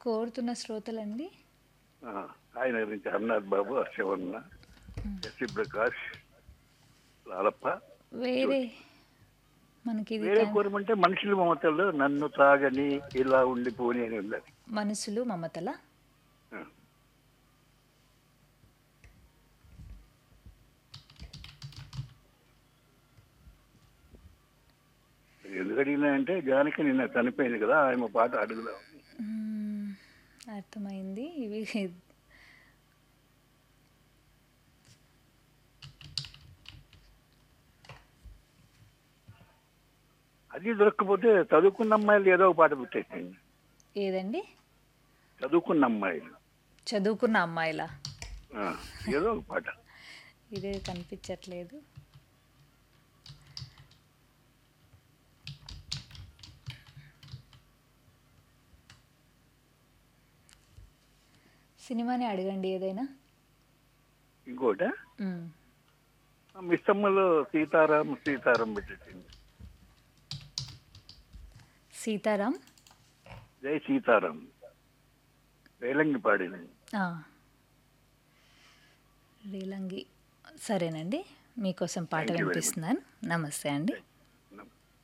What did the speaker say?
కోరుతున్న శ్రోతలండి ఆ, ఆయన గురించి హర్నాథ్ బాబు హర్షవర్ణ ఎస్సి ప్రకాష్ లాలప్ప వేరే మనకి ఇది వేరే కా- కోరమంటే మనుషుల మమతల్లో నన్ను తాగని ఇలా ఉండిపోని అని ఉన్నది మనసులు మమతల ఆ. ఎందుకు అడిగినా అంటే జానకి నిన్న చనిపోయింది కదా ఆమె పాట అడుగుదాం మ్మ్, అర్థమైంది ఇవి అది దొరకకపోతే చదువుకున్న అమ్మాయిలు ఏదో ఒక పాట పెట్టేసింది ఏదండి చదువుకున్న అమ్మాయిలు చదువుకున్న అమ్మాయిలా ఆ, ఏదో ఒక పాట ఇదే కనిపించట్లేదు సినిమాని అడగండి ఏదైనా ఇంకోట మ్మ్. మిస్సమ్మలో సీతారాం సీతారాం పెట్టేసింది సీతారాం జై సీతారాం వేలంగి పాడింది ఆ. రీలంగి సరేనండి మీకోసం పాట Thank you very much. వినిపిస్తున్నాను నమస్తే అండి